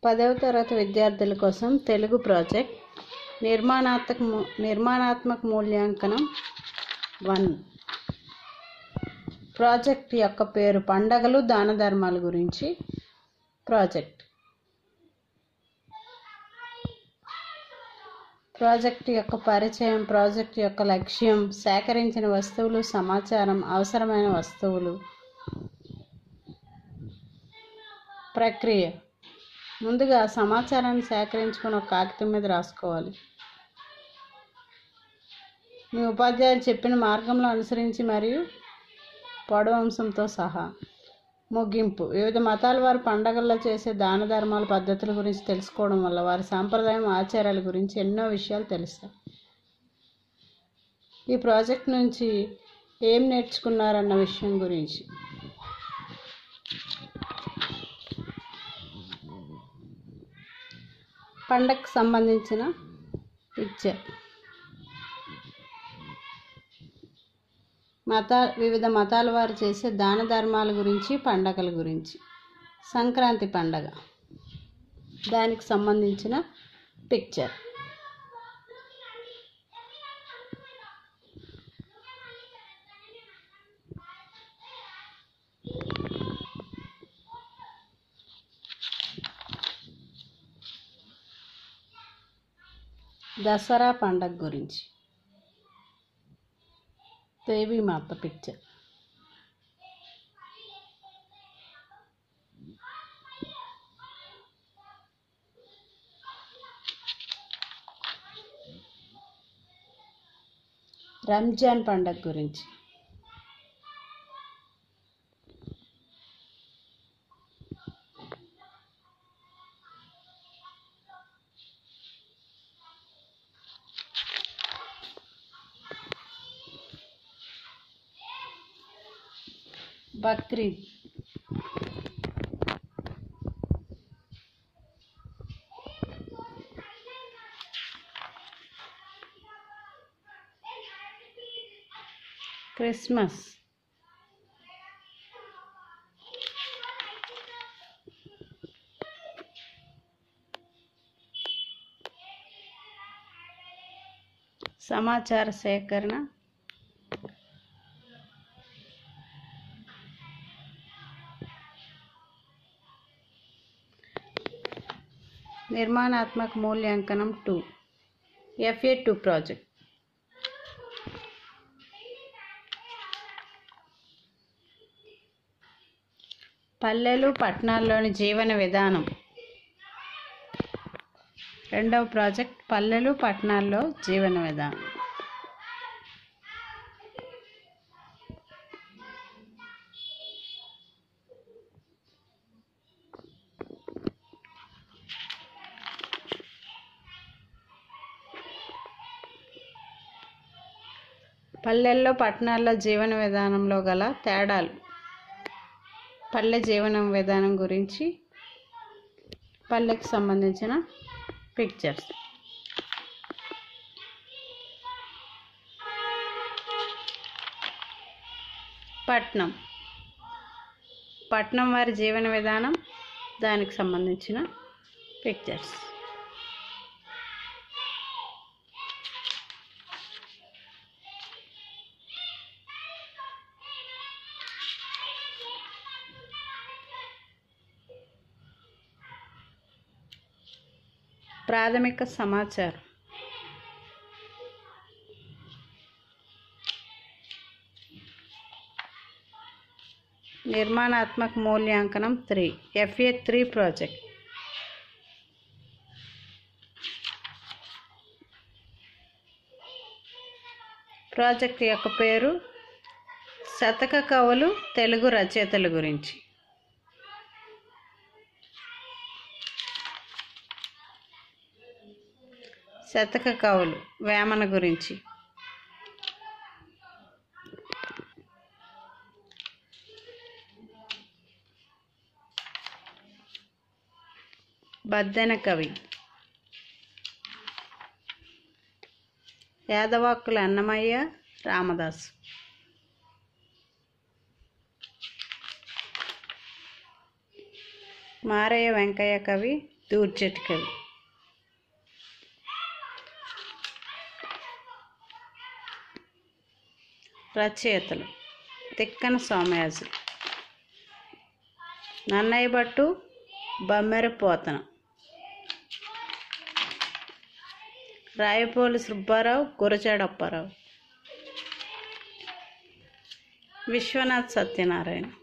పదవ తరగతి విద్యార్థుల కోసం తెలుగు ప్రాజెక్ట్ నిర్మాణాత్మక మూ- నిర్మాణాత్మక మూల్యాంకనం వన్ ప్రాజెక్ట్ యొక్క పేరు పండగలు దాన ధర్మాల గురించి ప్రాజెక్ట్ ప్రాజెక్ట్ యొక్క పరిచయం ప్రాజెక్ట్ యొక్క లక్ష్యం సేకరించిన వస్తువులు సమాచారం అవసరమైన వస్తువులు ప్రక్రియ ముందుగా సమాచారాన్ని సేకరించుకొని ఒక కాగితం మీద రాసుకోవాలి మీ ఉపాధ్యాయులు చెప్పిన మార్గంలో అనుసరించి మరియు పొడవు అంశంతో సహా ముగింపు వివిధ మతాల వారి పండగల్లో చేసే దాన ధర్మాల పద్ధతుల గురించి తెలుసుకోవడం వల్ల వారి సాంప్రదాయం ఆచారాల గురించి ఎన్నో విషయాలు తెలుస్తాయి ఈ ప్రాజెక్ట్ నుంచి ఏం నేర్చుకున్నారన్న విషయం గురించి పండగకు సంబంధించిన పిక్చర్ మత వివిధ మతాల వారు చేసే దాన ధర్మాల గురించి పండగల గురించి సంక్రాంతి పండగ దానికి సంబంధించిన పిక్చర్ దసరా పండగ గురించి దేవి మాత పిక్చర్ రంజాన్ పండగ గురించి బక్రీద్ క్రిస్మస్ సమాచార సేకరణ నిర్మాణాత్మక మూల్యాంకనం టూ ఎఫ్ఏ టూ ప్రాజెక్ట్ పల్లెలు పట్టణాల్లోని జీవన విధానం రెండవ ప్రాజెక్ట్ పల్లెలు పట్టణాల్లో జీవన విధానం పల్లెల్లో పట్టణాల్లో జీవన విధానంలో గల తేడాలు పల్లె జీవన విధానం గురించి పల్లెకి సంబంధించిన పిక్చర్స్ పట్నం పట్నం వారి జీవన విధానం దానికి సంబంధించిన పిక్చర్స్ ప్రాథమిక సమాచారం నిర్మాణాత్మక మూల్యాంకనం three FA three project project యొక్క పేరు శతక కవులు తెలుగు రచయితల గురించి శతక కవులు వేమన గురించి బద్దెన కవి యాదవాక్కుల అన్నమయ్య రామదాసు మారయ్య వెంకయ్య కవి దూర్చెటి కవి రచయితలు తిక్కన సోమయాజు నన్నయ్య భట్టు బమ్మెర పోతన రాయపోలి సుబ్బారావు గురజాడ అప్పారావు విశ్వనాథ్ సత్యనారాయణ